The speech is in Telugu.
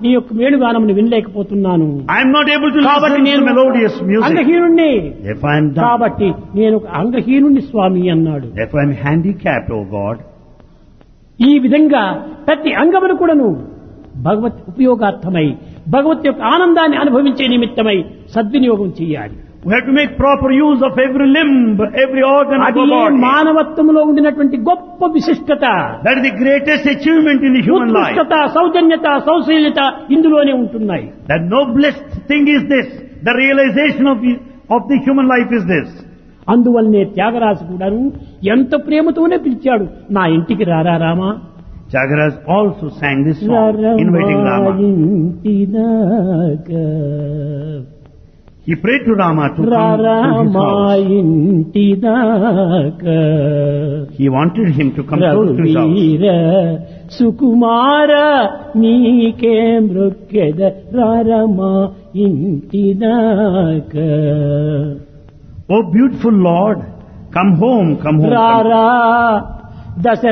నీ యొక్క మేలుగానమును వినలేకపోతున్నాను I am not able to కాబట్టి listen నేను to melodious music. అంగహీనుణ్ణి If I am dumb, కాబట్టి నేను ఒక అంగహీనుణ్ణి స్వామి అన్నాడు if I am handicapped, O God, ఈ విధంగా ప్రతి అంగమును కూడాను భగవత్ ఉపయోగార్థమై భగవత్ యొక్క ఆనందాన్ని అనుభవించే నిమిత్తమై సద్వినియోగం చేయాలి we have to make proper use of every limb, every organ of అది our body. మానవత్వంలో ఉండినటువంటి గొప్ప విశిష్టత That is the greatest achievement in the human life. ఉత్కృష్టత సౌజన్యత సౌశీల్యత ఇందులోనే ఉంటున్నాయి The noblest thing is this. The realization of the, of the human life is this. అందువల్లనే త్యాగరాజు కూడాను ఎంత ప్రేమతోనే పిలిచాడు నా ఇంటికి రారా Rama Jagaras also sang this song, inviting రారమ్మా Rama. ఇంటిదాకా. He prayed to Rama to come to his రారామా house. ఇంటిదాకా He wanted him to come close to his house. రఘువీర సుకుమార నీకే మృక్కెద రారమా ఇంటిదాకా Oh beautiful Lord, come home, come home. come రారా దశ